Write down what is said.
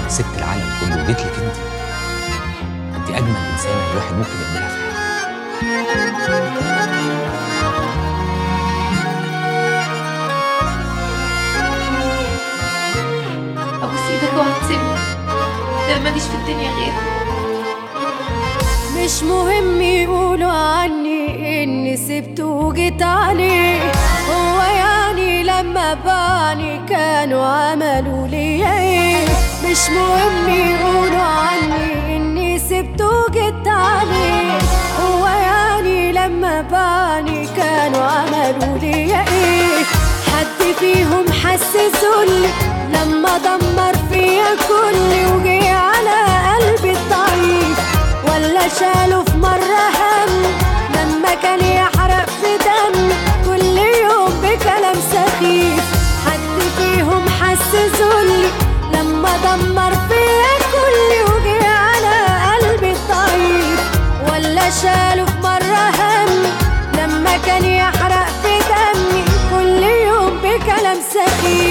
سبت العالم كله وجيت لك انت انت اجمل انسانه الواحد ممكن يقابلها في حياته ابوس ايدك اوعى تسيبني ده ماليش في الدنيا غيرك مش مهم يقولوا عني اني سبته وجيت عليه هو يعني لما باني كانوا عملوا لي ايه مش مهم يقولوا عني اني سبته وجيت عليه هو يعني لما باني كانوا عملوا لي ايه حد فيهم حسسولي لما دمر فيا كلي وجي على قلبي الضعيف ولا شالوا في مرة هم لما كان يحرق في دمي كل يوم بكلام سخيف حد فيهم حسسولي لما دمر فيا كلي وجي على قلبي الضعيف ولا شالوا في مرة هم لما كان يحرق في دمي كل يوم بكلام سخيف